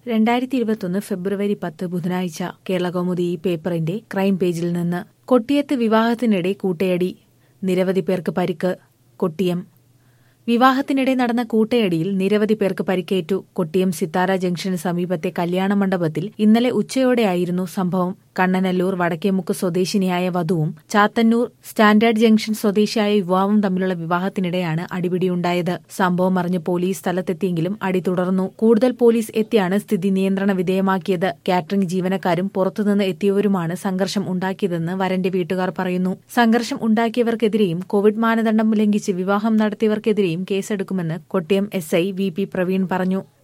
രണ്ടായിരത്തി ഇരുപത്തൊന്ന് ഫെബ്രുവരി പത്ത് ബുധനാഴ്ച കേരളകൗമുദി ഈ പേപ്പറിന്റെ ക്രൈം പേജിൽ നിന്ന് കൊട്ടിയത്ത് വിവാഹത്തിനിടെ കൂട്ടയടി നിരവധി പേർക്ക് പരിക്ക് കൊട്ടിയം വിവാഹത്തിനിടെ നടന്ന കൂട്ടയടിയിൽ നിരവധി പേർക്ക് പരിക്കേറ്റു കൊട്ടിയം സിത്താര ജംഗ്ഷന് സമീപത്തെ കല്യാണ മണ്ഡപത്തിൽ ഇന്നലെ ഉച്ചയോടെയായിരുന്നു സംഭവം കണ്ണനല്ലൂർ വടക്കേമുക്ക് സ്വദേശിനിയായ വധുവും ചാത്തന്നൂർ സ്റ്റാൻഡേർഡ് ജംഗ്ഷൻ സ്വദേശിയായ യുവാവും തമ്മിലുള്ള വിവാഹത്തിനിടെയാണ് അടിപിടിയുണ്ടായത് സംഭവം അറിഞ്ഞ് പോലീസ് സ്ഥലത്തെത്തിയെങ്കിലും അടി തുടർന്നു കൂടുതൽ പോലീസ് എത്തിയാണ് സ്ഥിതി നിയന്ത്രണ വിധേയമാക്കിയത് കാറ്ററിംഗ് ജീവനക്കാരും പുറത്തുനിന്ന് എത്തിയവരുമാണ് സംഘർഷം ഉണ്ടാക്കിയതെന്ന് വരന്റെ വീട്ടുകാർ പറയുന്നു സംഘർഷം ഉണ്ടാക്കിയവർക്കെതിരെയും കോവിഡ് മാനദണ്ഡം ലംഘിച്ച് വിവാഹം നടത്തിയവർക്കെതിരെയും കേസെടുക്കുമെന്ന് Kottiyam S I V P Praveen പറഞ്ഞു